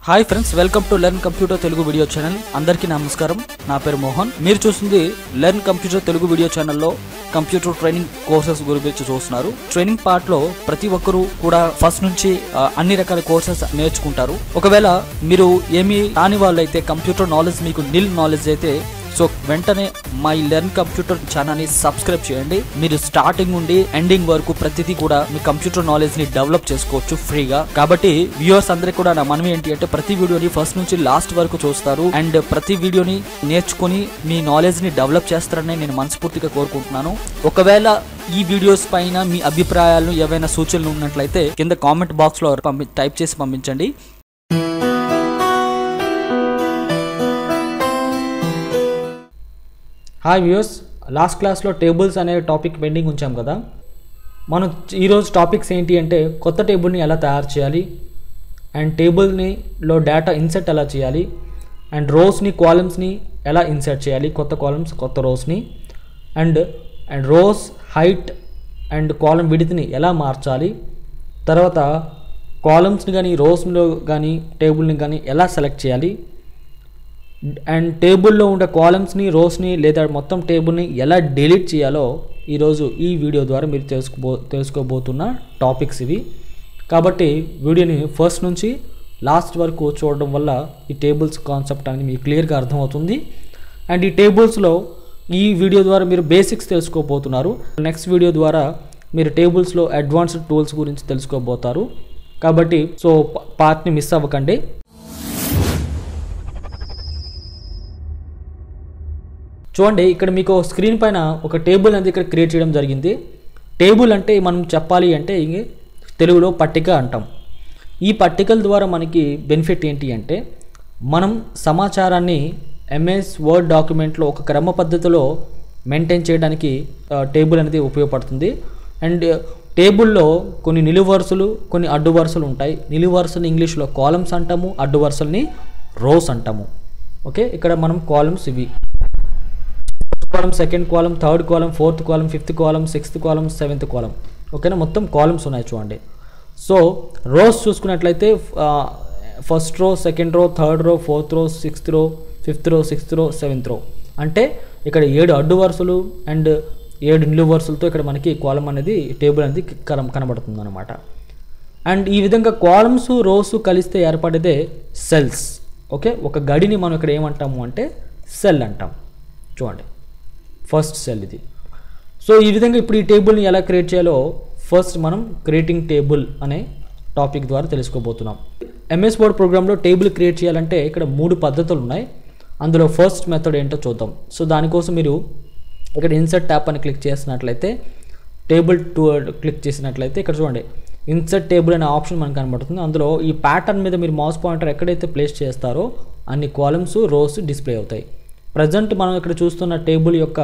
hi friends welcome to learn computer Telugu video channel అందరికీ నమస్కారం నా పేరు మోహన్ మీరు చూస్తుంది లెర్న్ కంప్యూటర్ తెలుగు వీడియో ఛానల్లో కంప్యూటర్ ట్రైనింగ్ కోర్సెస్ గురించి చూస్తున్నారు ట్రైనింగ్ పార్ట్ లో ప్రతి ఒక్కరూ కూడా ఫస్ట్ నుంచి ఆ, అన్ని రకాల కోర్సెస్ నేర్చుకుంటారు ఒకవేళ మీరు ఏమి రాని వాళ్ళైతే కంప్యూటర్ నాలెడ్జ్ మీకు నిల్ నాలెడ్జ్ అయితే సో వెంటనే మై లెర్న్ కంప్యూటర్ ఛానల్ని సబ్స్క్రైబ్ చేయండి మీరు స్టార్టింగ్ నుండి ఎండింగ్ వరకు ప్రతిదీ కూడా మీ కంప్యూటర్ నాలెడ్జ్ ని డెవలప్ చేసుకోవచ్చు ఫ్రీగా కాబట్టి వ్యూవర్స్ అందరికీ కూడా నా మనం ఏంటి అంటే ప్రతి వీడియోని ఫస్ట్ నుంచి లాస్ట్ వరకు చూస్తారు అండ్ ప్రతి వీడియోని నేర్చుకుని మీ నాలెడ్జ్ ని డెవలప్ చేస్తారని నేను మనస్ఫూర్తిగా కోరుకుంటున్నాను ఒకవేళ ఈ వీడియోస్ పైన మీ అభిప్రాయాలను ఏవైనా సూచనలు ఉన్నట్లయితే కింద కామెంట్ బాక్స్ లో పంపి టైప్ చేసి పంపించండి హాయ్ వ్యూస్ లాస్ట్ క్లాస్లో టేబుల్స్ అనే టాపిక్ పెండింగ్ ఉంచాం కదా మనం ఈరోజు టాపిక్స్ ఏంటి అంటే కొత్త టేబుల్ని ఎలా తయారు చేయాలి అండ్ టేబుల్ని లో డేటా ఇన్సర్ట్ ఎలా చేయాలి అండ్ రోస్ని కాలమ్స్ని ఎలా ఇన్సర్ట్ చేయాలి కొత్త కాలమ్స్ కొత్త రోస్ని and and rows height and column విడితిని ఎలా మార్చాలి తర్వాత కాలమ్స్ని కానీ రోస్లో కానీ టేబుల్ని కానీ ఎలా సెలెక్ట్ చేయాలి అండ్ టేబుల్లో ఉండే కాలమ్స్ని రోస్ని లేదా మొత్తం టేబుల్ని ఎలా డిలీట్ చేయాలో ఈరోజు ఈ వీడియో ద్వారా మీరు తెలుసుకోబో తెలుసుకోబోతున్న టాపిక్స్ ఇవి కాబట్టి వీడియోని ఫస్ట్ నుంచి లాస్ట్ వరకు చూడడం వల్ల ఈ టేబుల్స్ కాన్సెప్ట్ అనేది మీకు క్లియర్గా అర్థమవుతుంది అండ్ ఈ టేబుల్స్లో ఈ వీడియో ద్వారా మీరు బేసిక్స్ తెలుసుకోబోతున్నారు నెక్స్ట్ వీడియో ద్వారా మీరు టేబుల్స్లో అడ్వాన్స్డ్ టూల్స్ గురించి తెలుసుకోబోతారు కాబట్టి సో పార్ట్ని మిస్ అవ్వకండి చూడండి ఇక్కడ మీకు స్క్రీన్ పైన ఒక టేబుల్ అనేది ఇక్కడ క్రియేట్ చేయడం జరిగింది టేబుల్ అంటే మనం చెప్పాలి అంటే ఇంక తెలుగులో పట్టిక అంటాం ఈ పట్టికల ద్వారా మనకి బెనిఫిట్ ఏంటి అంటే మనం సమాచారాన్ని ఎంఎస్ వర్డ్ డాక్యుమెంట్లో ఒక క్రమ పద్ధతిలో మెయింటైన్ చేయడానికి ఆ, టేబుల్ అనేది ఉపయోగపడుతుంది అండ్ టేబుల్లో కొన్ని నిలువు వరుసలు కొన్ని అడ్డు వరుసలు ఉంటాయి నిలువు వరుసలు ఇంగ్లీష్లో కాలమ్స్ అంటాము అడ్డు వరుసల్ని రోస్ అంటాము ఓకే ఇక్కడ మనం కాలమ్స్ ఇవి column second column third column fourth column fifth column sixth column seventh column ఓకేనా మొత్తం కాలమ్స్ ఉన్నాయి చూడండి సో రోస్ చూసుకున్నట్లయితే first row second row third row fourth row sixth row fifth row sixth row seventh row అంటే ఇక్కడ ఏడు అడ్డు వరుసలు అండ్ ఏడు నిలువు వరుసలతో ఇక్కడ మనకి కాలం అనేది టేబుల్ అనేది కన కనబడుతుంది అనమాట అండ్ ఈ విధంగా కాలమ్స్ రోస్ కలిస్తే ఏర్పడేదే సెల్స్ ఓకే ఒక గడిని మనం ఇక్కడ ఏమంటాము అంటే సెల్ అంటాం చూడండి ఫస్ట్ సెల్ ఇది సో ఈ విధంగా ఇప్పుడు ఈ టేబుల్ని ఎలా క్రియేట్ చేయాలో ఫస్ట్ మనం క్రియేటింగ్ టేబుల్ అనే టాపిక్ ద్వారా తెలుసుకోబోతున్నాం ఎంఎస్ వర్డ్ ప్రోగ్రాంలో టేబుల్ క్రియేట్ చేయాలంటే ఇక్కడ మూడు పద్ధతులు ఉన్నాయి అందులో ఫస్ట్ మెథడ్ ఏంటో చూద్దాం సో దానికోసం మీరు ఇక్కడ ఇన్సర్ట్ ట్యాప్ అని క్లిక్ చేసినట్లయితే టేబుల్ టూ క్లిక్ చేసినట్లయితే ఇక్కడ చూడండి ఇన్సర్ట్ టేబుల్ అనే ఆప్షన్ మనకు కనబడుతుంది అందులో ఈ ప్యాటర్న్ మీద మీరు మౌస్ పాయింటర్ ఎక్కడైతే ప్లేస్ చేస్తారో అన్ని కాలమ్స్ రోస్ డిస్ప్లే అవుతాయి ప్రజెంట్ మనం ఇక్కడ చూస్తున్న టేబుల్ యొక్క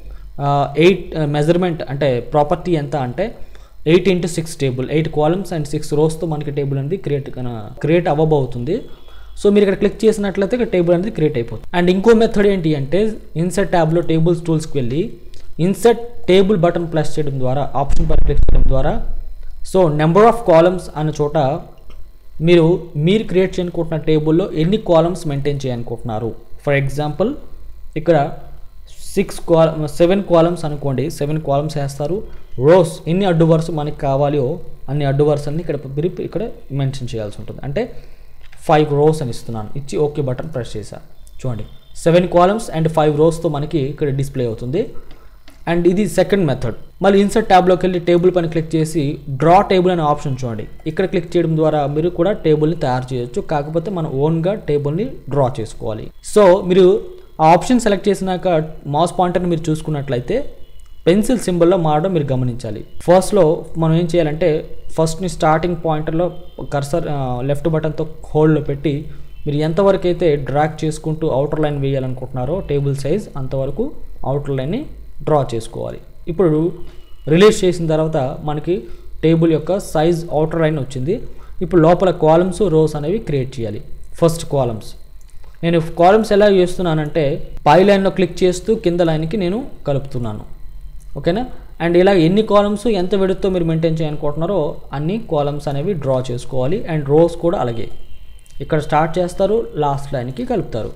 ఎయిట్ మెజర్మెంట్ అంటే ప్రాపర్టీ ఎంత అంటే eight into six table eight columns and six రోస్తో మనకి టేబుల్ అనేది క్రియేట్ క్రియేట్ అవ్వబోతుంది సో మీరు ఇక్కడ క్లిక్ చేసినట్లయితే ఇక్కడ టేబుల్ అనేది క్రియేట్ అయిపోతుంది అండ్ ఇంకో మెథడ్ ఏంటి అంటే ఇన్సర్ట్ ట్యాబ్లో టేబుల్స్ టూల్స్కి వెళ్ళి ఇన్సర్ట్ టేబుల్ బటన్ ప్రెస్ చేయడం ద్వారా ఆప్షన్ పైన క్లిక్ చేయడం ద్వారా సో నెంబర్ ఆఫ్ కాలమ్స్ అన్న చోట మీరు మీరు క్రియేట్ చేయాలనుకుంటున్న టేబుల్లో ఎన్ని కాలమ్స్ మెయింటైన్ చేయాలనుకుంటున్నారు ఫర్ ఎగ్జాంపుల్ ఇక్కడ సిక్స్ కాల సెవెన్ కాలమ్స్ అనుకోండి సెవెన్ కాలమ్స్ వేస్తారు రోస్ ఎన్ని అడ్డు వరుస మనకి కావాలో అన్ని అడ్డు వరుసల్ని ఇక్కడ మీరు ఇక్కడ మెన్షన్ చేయాల్సి ఉంటుంది అంటే ఫైవ్ రోస్ అని ఇస్తున్నాను ఇచ్చి ఓకే బటన్ ప్రెస్ చేశా చూడండి సెవెన్ కాలమ్స్ అండ్ ఫైవ్ రోస్తో మనకి ఇక్కడ డిస్ప్లే అవుతుంది అండ్ ఇది సెకండ్ మెథడ్ మళ్ళీ ఇన్సర్ట్ ట్యాబ్లోకి వెళ్ళి టేబుల్ పైన క్లిక్ చేసి డ్రా టేబుల్ అనే ఆప్షన్ చూడండి ఇక్కడ క్లిక్ చేయడం ద్వారా మీరు కూడా టేబుల్ని తయారు చేయొచ్చు కాకపోతే మనం ఓన్గా టేబుల్ని డ్రా చేసుకోవాలి సో మీరు ఆ ఆప్షన్ సెలెక్ట్ చేసినాక మౌస్ పాయింటర్ని మీరు చూసుకున్నట్లయితే పెన్సిల్ సింబల్లో మారడం మీరు గమనించాలి ఫస్ట్లో మనం ఏం చేయాలంటే ఫస్ట్ని స్టార్టింగ్ పాయింటర్లో కర్సర్ లెఫ్ట్ బటన్తో హోల్డ్లో పెట్టి మీరు ఎంతవరకు అయితే డ్రాగ్ చేసుకుంటూ అవుటర్ లైన్ వేయాలనుకుంటున్నారో టేబుల్ సైజ్ అంతవరకు అవుటర్ లైన్ని డ్రా చేసుకోవాలి ఇప్పుడు రిలీజ్ చేసిన తర్వాత మనకి టేబుల్ యొక్క సైజ్ అవుటర్ లైన్ వచ్చింది ఇప్పుడు లోపల కాలమ్స్ రోస్ అనేవి క్రియేట్ చేయాలి ఫస్ట్ కాలమ్స్ నేను కాలమ్స్ ఎలా చేస్తున్నానంటే పై లైన్లో క్లిక్ చేస్తూ కింద లైన్కి నేను కలుపుతున్నాను ఓకేనా అండ్ ఇలా ఎన్ని కాలమ్స్ ఎంత వెడుతో మీరు మెయింటైన్ చేయాలనుకుంటున్నారో అన్ని కాలమ్స్ అనేవి డ్రా చేసుకోవాలి అండ్ రోస్ కూడా అలాగే ఇక్కడ స్టార్ట్ చేస్తారు లాస్ట్ లైన్కి కలుపుతారు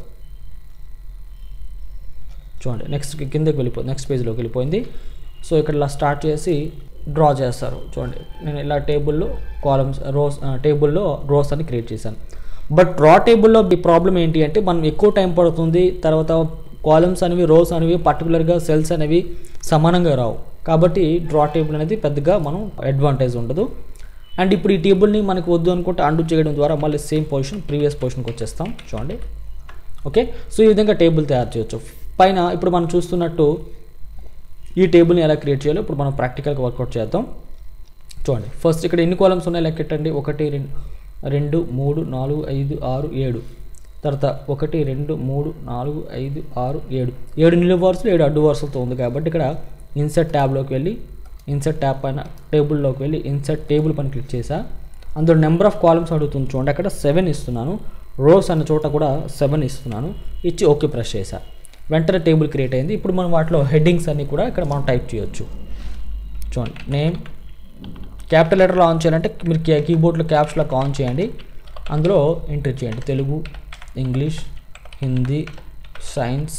చూడండి నెక్స్ట్ కిందకి వెళ్ళిపోయింది నెక్స్ట్ పేజ్లోకి వెళ్ళిపోయింది సో ఇక్కడ ఇలా స్టార్ట్ చేసి డ్రా చేస్తారు చూడండి నేను ఇలా టేబుల్లో కాలమ్స్ రోస్ టేబుల్లో రోస్ అని క్రియేట్ చేశాను బట్ డ్రా టేబుల్లో ఈ ప్రాబ్లం ఏంటి అంటే మనం ఎక్కువ టైం పడుతుంది తర్వాత కాలమ్స్ అనేవి రోస్ అనేవి పర్టికులర్గా సెల్స్ అనేవి సమానంగా రావు కాబట్టి డ్రా టేబుల్ అనేది పెద్దగా మనం అడ్వాంటేజ్ ఉండదు అండ్ ఇప్పుడు ఈ టేబుల్ని మనకు వద్దు అనుకుంటే అండు చేయడం ద్వారా మళ్ళీ సేమ్ పొజిషన్ ప్రీవియస్ పొజిషన్కి వచ్చేస్తాం చూడండి ఓకే సో ఈ విధంగా టేబుల్ తయారు చేయొచ్చు పైన ఇప్పుడు మనం చూస్తున్నట్టు ఈ టేబుల్ని ఎలా క్రియేట్ చేయాలో ఇప్పుడు మనం ప్రాక్టికల్గా వర్కౌట్ చేద్దాం చూడండి ఫస్ట్ ఇక్కడ ఎన్ని కాలమ్స్ ఉన్నాయి లెక్కెట్టండి ఒకటి రెండు రెండు మూడు నాలుగు ఐదు ఆరు ఏడు తర్వాత ఒకటి రెండు మూడు నాలుగు ఐదు ఆరు ఏడు ఏడు నిలువు వరుసలు ఏడు అడ్డు వరుసలతో ఉంది కాబట్టి ఇక్కడ ఇన్సర్ట్ ట్యాబ్లోకి వెళ్ళి ఇన్సర్ట్ ట్యాబ్ పైన టేబుల్లోకి వెళ్ళి ఇన్సర్ట్ టేబుల్ పైన క్లిక్ చేసా అందులో నెంబర్ ఆఫ్ కాలమ్స్ అడుగుతుంది చూడండి అక్కడ సెవెన్ ఇస్తున్నాను రోస్ అన్న చోట కూడా సెవెన్ ఇస్తున్నాను ఇచ్చి ఓకే ప్రెస్ చేశా వెంటనే టేబుల్ క్రియేట్ అయింది ఇప్పుడు మనం వాటిలో హెడ్డింగ్స్ అన్నీ కూడా ఇక్కడ మనం టైప్ చేయొచ్చు చూడండి నేమ్ క్యాపిటల్ లెటర్లో ఆన్ చేయాలంటే మీరు కీ కీబోర్డ్లో క్యాప్స్ లాక్ ఆన్ చేయండి అందులో ఎంటర్ చేయండి Telugu English Hindi science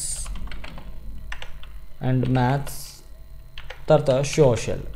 and maths తర్వాత సోషల్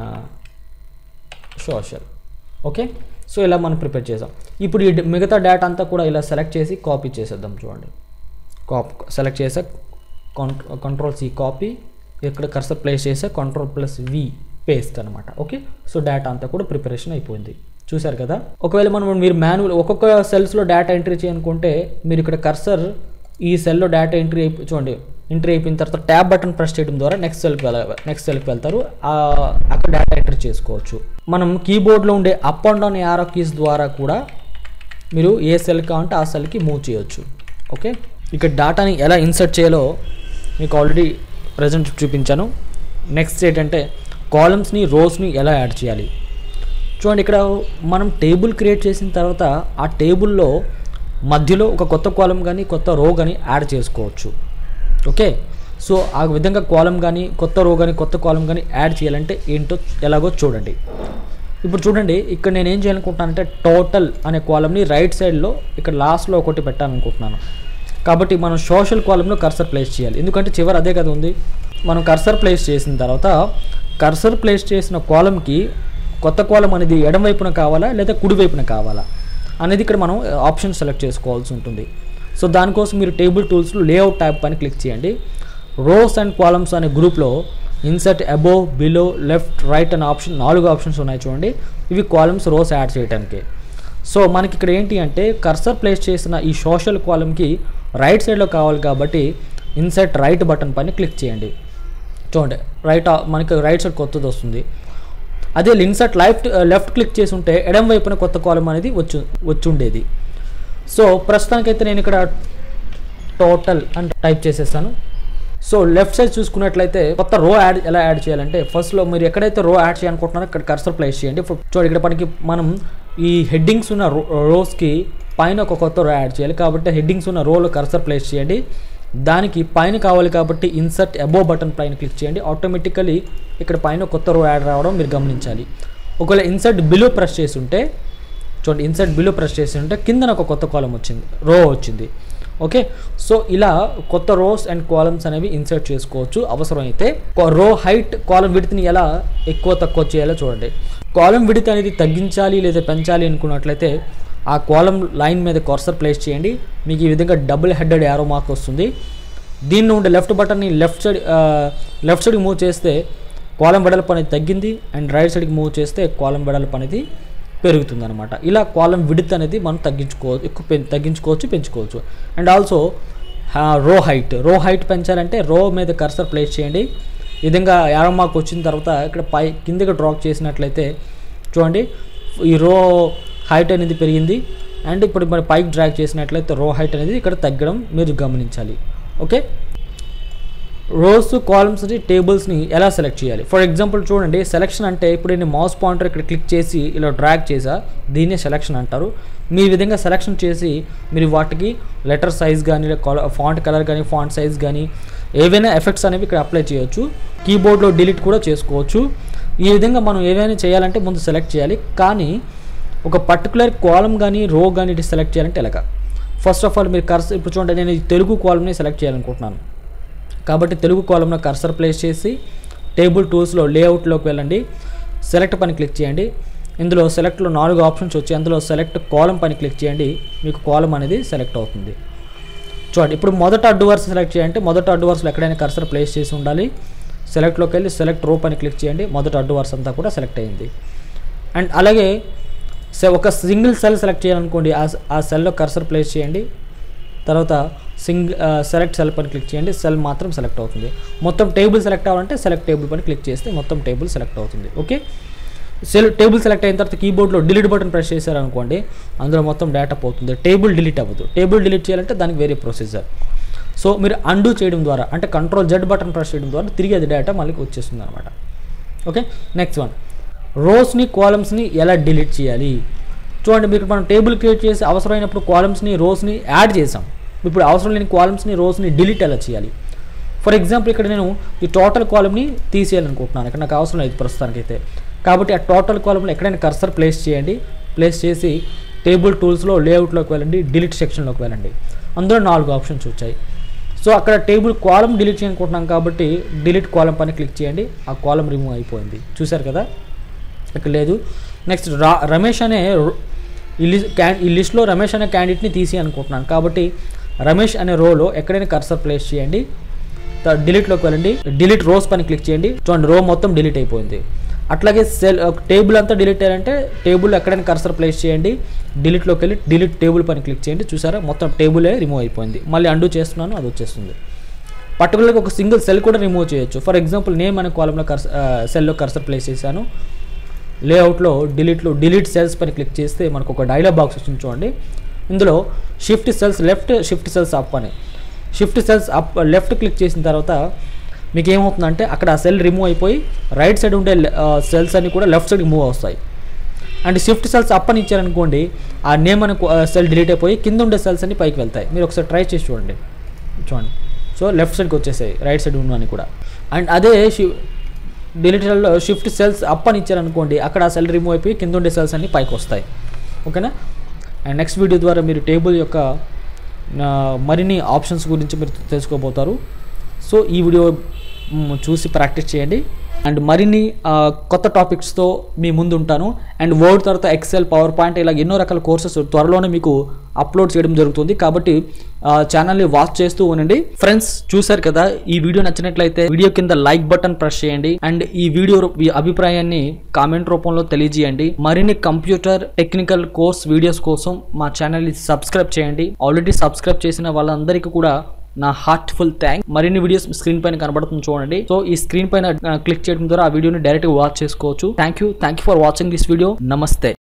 సోషల్ ఓకే సో ఇలా మనం ప్రిపేర్ చేసాం ఇప్పుడు ఈ డ- మిగతా డేటా అంతా కూడా ఇలా సెలెక్ట్ చేసి కాపీ చేసేద్దాం చూడండి కాప్ సెలెక్ట్ చేసా కంట్రోల్ సి కాపీ ఇక్కడ కర్సర్ ప్లేస్ చేసా కంట్రోల్ ప్లస్ వి పేస్ట్ అనమాట ఓకే సో డేటా అంతా కూడా ప్రిపరేషన్ అయిపోయింది చూశారు కదా ఒకవేళ మనం మీరు మాన్యువల్ ఒక్కొక్క సెల్స్లో డేటా ఎంట్రీ చేయాలనుకుంటే మీరు ఇక్కడ కర్సర్ ఈ సెల్లో డేటా ఎంట్రీ అయిపో చూడండి ఎంట్రీ అయిపోయిన తర్వాత ట్యాబ్ బటన్ ప్రెస్ చేయడం ద్వారా నెక్స్ట్ సెల్కి వెళ్ళ నెక్స్ట్ సెల్కి వెళ్తారు ఆ, అక్కడ డేటా ఎంట్రీ చేసుకోవచ్చు మనం కీబోర్డ్లో ఉండే up and down arrow keys ద్వారా కూడా మీరు ఏ సెల్ కావాలంటే ఆ సెల్కి మూవ్ చేయొచ్చు ఓకే ఇక్కడ డేటాని ఎలా ఇన్సర్ట్ చేయాలో మీకు ఆల్రెడీ ప్రజెంట్ చూపించాను నెక్స్ట్ ఏంటంటే కాలమ్స్ని రోస్ని ఎలా యాడ్ చేయాలి చూడండి ఇక్కడ మనం టేబుల్ క్రియేట్ చేసిన తర్వాత ఆ టేబుల్లో మధ్యలో ఒక కొత్త కాలం కానీ కొత్త రో కానీ యాడ్ చేసుకోవచ్చు ఓకే సో ఆ విధంగా కాలం కానీ కొత్త రో కానీ కొత్త కాలం కానీ యాడ్ చేయాలంటే ఏంటో ఎలాగో చూడండి ఇప్పుడు చూడండి ఇక్కడ నేను ఏం చేయాలనుకుంటున్నానంటే టోటల్ అనే కాలంని రైట్ సైడ్లో ఇక్కడ లాస్ట్లో ఒకటి పెట్టాలనుకుంటున్నాను కాబట్టి మనం సోషల్ కాలంలో కర్సర్ ప్లేస్ చేయాలి ఎందుకంటే చివరి అదే కదా ఉంది మనం కర్సర్ ప్లేస్ చేసిన తర్వాత కర్సర్ ప్లేస్ చేసిన కాలంకి కొత్త కాలం అనేది ఎడం వైపున కావాలా లేదా కుడి వైపున కావాలా అనేది ఇక్కడ మనం ఆప్షన్ సెలెక్ట్ చేసుకోవాల్సి ఉంటుంది సో దానికోసం మీరు టేబుల్ టూల్స్లో లేఅవుట్ ట్యాబ్ పైన క్లిక్ చేయండి రోస్ అండ్ కాలమ్స్ అనే గ్రూప్లో insert above below left right అనే ఆప్షన్ నాలుగు ఆప్షన్స్ ఉన్నాయి చూడండి ఇవి కాలమ్స్ రోస్ యాడ్ చేయడానికి సో మనకి ఇక్కడ ఏంటి అంటే కర్సర్ ప్లేస్ చేసిన ఈ సోషల్ కాలంకి రైట్ సైడ్లో కావాలి కాబట్టి ఇన్సర్ట్ రైట్ బటన్ పైన క్లిక్ చేయండి చూడండి రైట్ మనకి రైట్ సైడ్ కొత్తది వస్తుంది అదే ఇన్సర్ట్ లెఫ్ట్ లెఫ్ట్ క్లిక్ చేసి ఉంటే ఎడం వైపున కొత్త కాలం అనేది వచ్చి వచ్చి ఉండేది సో ప్రస్తుతానికైతే నేను ఇక్కడ టోటల్ అని టైప్ చేసేస్తాను సో లెఫ్ట్ సైడ్ చూసుకున్నట్లయితే కొత్త రో యాడ్ ఎలా యాడ్ చేయాలంటే ఫస్ట్లో మీరు ఎక్కడైతే రో యాడ్ చేయాలనుకుంటున్నారో ఇక్కడ కర్సర్ ప్లేస్ చేయండి ఇప్పుడు చూడండి ఇక్కడ మనకి మనం ఈ హెడ్డింగ్స్ ఉన్న రోస్కి పైన ఒక కొత్త రో యాడ్ చేయాలి కాబట్టి హెడ్డింగ్స్ ఉన్న రోలో కర్సర్ ప్లేస్ చేయండి దానికి పైన కావాలి కాబట్టి ఇన్సర్ట్ అబో బటన్ పైన క్లిక్ చేయండి ఆటోమేటికలీ ఇక్కడ పైన కొత్త రో యాడ్ రావడం మీరు గమనించాలి ఒకవేళ ఇన్సర్ట్ బిలో ప్రెస్ చేసి ఉంటే చూడండి ఇన్సర్ట్ బిలో ప్రెస్ చేసి ఉంటే కిందన ఒక కొత్త కాలం వచ్చింది రో వచ్చింది ఓకే సో ఇలా కొత్త రోస్ అండ్ కాలమ్స్ అనేవి ఇన్సర్ట్ చేసుకోవచ్చు అవసరమైతే రో హైట్ కాలం విడితిని ఎలా ఎక్కువ తక్కువ చేయాలో చూడండి కాలం విడిత్ అనేది తగ్గించాలి లేదా పెంచాలి అనుకున్నట్లయితే ఆ కాలం లైన్ మీద కర్సర్ ప్లేస్ చేయండి మీకు ఈ విధంగా డబుల్ హెడెడ్ యారో మార్క్ వస్తుంది దీన్ని ఉండే లెఫ్ట్ బటన్ని లెఫ్ట్ సైడ్ లెఫ్ట్ సైడ్కి మూవ్ చేస్తే కాలం వెడల్పు అనేది తగ్గింది అండ్ రైట్ సైడ్కి మూవ్ చేస్తే కాలం వెడల్పు అనేది పెరుగుతుంది అనమాట ఇలా కాలం విడత్ అనేది మనం తగ్గించుకోవచ్చు ఎక్కువ పెం తగ్గించుకోవచ్చు పెంచుకోవచ్చు and also row height row height పెంచాలంటే రో మీద కర్సర్ ప్లేస్ చేయండి ఈ విధంగా యారో మార్క్ వచ్చిన తర్వాత ఇక్కడ పై కిందకి డ్రాప్ చేసినట్లయితే చూడండి ఈ రో హైట్ అనేది పెరిగింది అండ్ ఇప్పుడు మరి పైకి డ్రాగ్ చేసినట్లయితే రో హైట్ అనేది ఇక్కడ తగ్గడం మీరు గమనించాలి ఓకే రోస్ కాలమ్స్ని టేబుల్స్ని ఎలా సెలెక్ట్ చేయాలి ఫర్ ఎగ్జాంపుల్ చూడండి సెలెక్షన్ అంటే ఇప్పుడు నేను మౌస్ పాయింటర్ ఇక్కడ క్లిక్ చేసి ఇలా డ్రాగ్ చేసా దీన్నే సెలెక్షన్ అంటారు మీ ఈ విధంగా సెలెక్షన్ చేసి మీరు వాటికి లెటర్ సైజ్ కానీ ఫాంట్ కలర్ కానీ ఫాంట్ సైజ్ కానీ ఏవైనా ఎఫెక్ట్స్ అనేవి ఇక్కడ అప్లై చేయొచ్చు కీబోర్డ్లో డిలీట్ కూడా చేసుకోవచ్చు ఈ విధంగా మనం ఏవైనా చేయాలంటే ముందు సెలెక్ట్ చేయాలి కానీ ఒక పర్టికులర్ కాలం కానీ రో కానీ సెలెక్ట్ చేయాలంటే ఎలాగ ఫస్ట్ ఆఫ్ ఆల్ మీరు కర్సర్ ఇప్పుడు చూడండి నేను ఈ తెలుగు కాలంని సెలెక్ట్ చేయాలనుకుంటున్నాను కాబట్టి తెలుగు కాలంలో కర్సర్ ప్లేస్ చేసి టేబుల్ టూల్స్లో లేఅవుట్లోకి వెళ్ళండి సెలెక్ట్ పని క్లిక్ చేయండి ఇందులో సెలెక్ట్లో నాలుగు ఆప్షన్స్ వచ్చి అందులో సెలెక్ట్ కాలం పని క్లిక్ చేయండి మీకు కాలం అనేది సెలెక్ట్ అవుతుంది చూడండి ఇప్పుడు మొదట అడ్డు వరుస సెలెక్ట్ చేయండి మొదట అడ్డు వరుసలో ఎక్కడైనా కర్సర్ ప్లేస్ చేసి ఉండాలి సెలెక్ట్లోకి వెళ్ళి సెలెక్ట్ రో పని క్లిక్ చేయండి మొదట అడ్డు వరుస అంతా కూడా సెలెక్ట్ అయింది అండ్ అలాగే సె- ఒక సింగిల్ సెల్ సెలెక్ట్ చేయాలనుకోండి ఆ ఆ సెల్లో కర్సర్ ప్లేస్ చేయండి తర్వాత సింగ్ సెలెక్ట్ సెల్ పని క్లిక్ చేయండి సెల్ మాత్రం సెలెక్ట్ అవుతుంది మొత్తం టేబుల్ సెలెక్ట్ అవ్వాలంటే సెలెక్ట్ టేబుల్ పని క్లిక్ చేస్తే మొత్తం టేబుల్ సెలెక్ట్ అవుతుంది ఓకే సెల్ టేబుల్ సెలెక్ట్ అయిన తర్వాత కీబోర్డ్లో డిలీట్ బటన్ ప్రెస్ చేశారనుకోండి అందులో మొత్తం డేటా పోతుంది టేబుల్ డిలీట్ అవ్వదు టేబుల్ డిలీట్ చేయాలంటే దానికి వేరే ప్రొసీజర్ సో మీరు అండూ చేయడం ద్వారా అంటే కంట్రోల్ జెడ్ బటన్ ప్రెస్ చేయడం ద్వారా తిరిగి అది డేటా మళ్ళీ వచ్చేస్తుంది అనమాట ఓకే నెక్స్ట్ వన్ రోస్ని కాలమ్స్ని ఎలా డిలీట్ చేయాలి చూడండి మీకు మనం టేబుల్ క్రియేట్ చేసి అవసరమైనప్పుడు కాలమ్స్ని రోస్ని యాడ్ చేసాం ఇప్పుడు అవసరం లేని కాలమ్స్ని రోస్ని డిలీట్ ఎలా చేయాలి ఫర్ ఎగ్జాంపుల్ ఇక్కడ నేను ఈ టోటల్ కాలమ్ని తీసేయాలనుకుంటున్నాను ఇక్కడ నాకు అవసరం లేదు ప్రస్తుతానికైతే కాబట్టి ఆ టోటల్ కాలమ్లో ఎక్కడైనా కర్సర్ ప్లేస్ చేయండి ప్లేస్ చేసి టేబుల్ టూల్స్లో లేఅవుట్లోకి వెళ్ళండి డిలీట్ సెక్షన్లోకి వెళ్ళండి అందులో నాలుగు ఆప్షన్స్ వచ్చాయి సో అక్కడ టేబుల్ కాలం డిలీట్ చేయాలనుకుంటున్నాం కాబట్టి డిలీట్ కాలం పైన క్లిక్ చేయండి ఆ కాలం రిమూవ్ అయిపోయింది చూశారు కదా ఇక్కడ లేదు నెక్స్ట్ రా రమేష్ అనే రో- ఈ లిస్ట్ క్యాన్ ఈ లిస్ట్లో రమేష్ అనే క్యాండిడేట్ని తీసి అనుకుంటున్నాను కాబట్టి రమేష్ అనే రోలో ఎక్కడైనా కర్సర్ ప్లేస్ చేయండి డిలీట్లోకి వెళ్ళండి డిలీట్ రోస్ పని క్లిక్ చేయండి చూడండి రో మొత్తం డిలీట్ అయిపోయింది అట్లాగే సెల్ టేబుల్ అంతా డిలీట్ అయ్యారంటే టేబుల్ ఎక్కడైనా కర్సర్ ప్లేస్ చేయండి డిలీట్లోకి వెళ్ళి డిలీట్ టేబుల్ పని క్లిక్ చేయండి చూసారా మొత్తం టేబులే రిమూవ్ అయిపోయింది మళ్ళీ అండూ చేస్తున్నాను అది వచ్చేస్తుంది పర్టికులర్గా ఒక సింగిల్ సెల్ కూడా రిమూవ్ చేయొచ్చు ఫర్ ఎగ్జాంపుల్ నేమ్ అనే కాలంలో కర్సర్ సెల్లో కర్సర్ ప్లేస్ చేశాను లేఅవుట్లో డిలీట్లో డిలీట్ సెల్స్ పని క్లిక్ చేస్తే మనకు ఒక డైలాగ్ బాక్స్ వచ్చింది చూడండి ఇందులో shift cells left shift cells up అని shift cells up left click చేసిన తర్వాత మీకు ఏమవుతుందంటే అక్కడ ఆ సెల్ రిమూవ్ అయిపోయి రైట్ సైడ్ ఉండే సెల్స్ అన్ని కూడా లెఫ్ట్ సైడ్కి మూవ్ వస్తాయి అండ్ షిఫ్ట్ సెల్స్ అప్ అని ఇచ్చారనుకోండి ఆ నేమ్ అనే సెల్ డిలీట్ అయిపోయి కింద ఉండే సెల్స్ అన్ని పైకి వెళ్తాయి మీరు ఒకసారి ట్రై చేసి చూడండి చూడండి సో లెఫ్ట్ సైడ్కి వచ్చేసాయి రైట్ సైడ్ ఉన్నవన్నీ కూడా అండ్ అదే షి- డిలీటర్లో షిఫ్ట్ సెల్స్ అప్ అని ఇచ్చారనుకోండి అక్కడ ఆ సెల్ రిమూవ్ అయిపోయి కింద ఉండే సెల్స్ అన్ని పైకి వస్తాయి ఓకేనా అండ్ నెక్స్ట్ వీడియో ద్వారా మీరు టేబుల్ యొక్క ఆ, మరిన్ని ఆప్షన్స్ గురించి మీరు తెలుసుకోబోతారు సో ఈ వీడియో మ్, చూసి ప్రాక్టీస్ చేయండి అండ్ మరిన్ని ఆ, కొత్త టాపిక్స్తో మీ ముందు ఉంటాను అండ్ వర్డ్ తర్వాత ఎక్సెల్ పవర్ పాయింట్ ఇలా ఎన్నో రకాల కోర్సెస్ త్వరలోనే మీకు అప్లోడ్ చేయడం జరుగుతుంది కాబట్టి ఆ, ఛానల్ని వాచ్ చేస్తూ ఉండండి ఫ్రెండ్స్ చూశారు కదా ఈ వీడియో నచ్చినట్లయితే వీడియో కింద లైక్ బటన్ ప్రెస్ చేయండి అండ్ ఈ వీడియో రూ- మీ అభిప్రాయాన్ని కామెంట్ రూపంలో తెలియజేయండి మరిన్ని కంప్యూటర్ టెక్నికల్ కోర్స్ వీడియోస్ కోసం మా ఛానల్ని సబ్స్క్రైబ్ చేయండి ఆల్రెడీ సబ్స్క్రైబ్ చేసిన వాళ్ళందరికీ కూడా నా హార్ట్ఫుల్ థ్యాంక్ మరిన్ని వీడియోస్ స్క్రీన్ పైన కనబడుతుంది చూడండి సో ఈ స్క్రీన్ పైన క్లిక్ చేయడం ద్వారా ఆ వీడియోని డైరెక్ట్ వాచ్ చేసుకోవచ్చు thank you thank you for watching this video నమస్తే